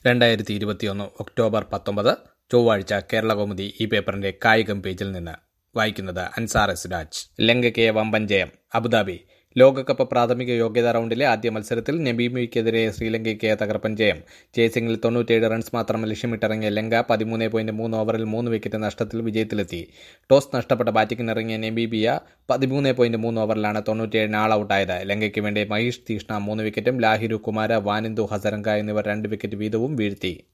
രണ്ടായിരത്തി ഇരുപത്തിയൊന്ന് ഒക്ടോബർ പത്തൊമ്പത് ചൊവ്വാഴ്ച കേരളകൗമുദി ഈ പേപ്പറിന്റെ കായികം പേജിൽ നിന്ന് വായിക്കുന്നത് അൻസാർ എസ് രാജ് ലങ്കയ്ക്ക് വമ്പൻ ജയം അബുദാബി ലോകകപ്പ് പ്രാഥമിക യോഗ്യതാ റൗണ്ടിലെ ആദ്യ മത്സരത്തിൽ നബീമിക്കെതിരെ ശ്രീലങ്കയ്ക്ക് തകർപ്പൻ ജയം ചേസിംഗിൽ തൊണ്ണൂറ്റേഴ് റൺസ് മാത്രം ലക്ഷ്യമിട്ടിറങ്ങിയ ലങ്ക പതിമൂന്ന് പോയിന്റ് മൂന്ന് ഓവറിൽ മൂന്ന് വിക്കറ്റ് നഷ്ടത്തിൽ വിജയത്തിലെത്തി ടോസ് നഷ്ടപ്പെട്ട ബാറ്റിംഗിനിറങ്ങിയ നബീബിയ പതിമൂന്ന് പോയിന്റ് മൂന്ന് ഓവറിലാണ് തൊണ്ണൂറ്റിയേഴിന് ആൾ ഔട്ടായത് ലങ്കയ്ക്ക് വേണ്ടി മഹീഷ് തീഷ്ണ മൂന്ന് വിക്കറ്റും ലാഹിരു കുമാര വാനിന്ദു ഹസരംഗ എന്നിവർ രണ്ട് വിക്കറ്റ് വീതവും വീഴ്ത്തി